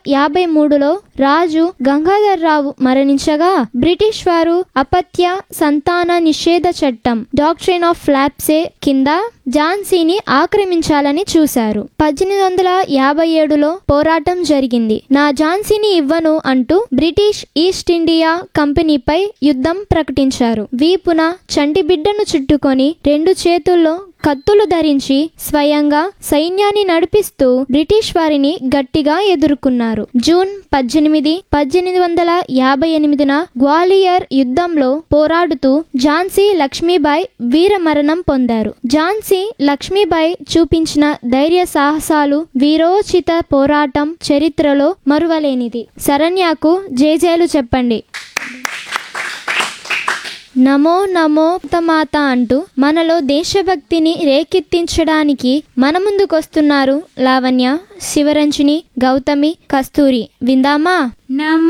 యాభై మూడులో రాజు గంగాధర్రావు మరణించగా బ్రిటిష్ వారు అపత్య సంతాన నిషేధ చట్టం డాక్ట్రిన్ ఆఫ్ ఫ్లాప్సే కింద ఝాన్సీని ఆక్రమించాలని చూశారు పద్దెనిమిది వందల యాభై ఏడులో పోరాటం జరిగింది నా ఝాన్సీని ఇవ్వను అంటూ బ్రిటిష్ ఈస్ట్ ఇండియా కంపెనీపై యుద్ధం ప్రకటించారు వీపున చంటి బిడ్డను చుట్టుకొని రెండు చేతుల్లో కత్తులు ధరించి స్వయంగా సైన్యాన్ని నడిపిస్తూ బ్రిటిష్ వారిని గట్టిగా ఎదుర్కొన్నారు జూన్ పద్దెనిమిది పద్దెనిమిది వందల యాభై ఎనిమిదిన గ్వాలియర్ యుద్ధంలో పోరాడుతూ ఝాన్సీ లక్ష్మీబాయి వీరమరణం పొందారు ఝాన్సీ లక్ష్మీబాయి చూపించిన ధైర్య సాహసాలు వీరోచిత పోరాటం చరిత్రలో మరువలేనిది శరణ్యకు జేజేలు చెప్పండి నమో నమో మాత అంటూ మనలో దేశభక్తిని రేకెత్తించడానికి మన ముందుకొస్తున్నారు లావణ్య శివరంజని గౌతమి కస్తూరి విందామా నమో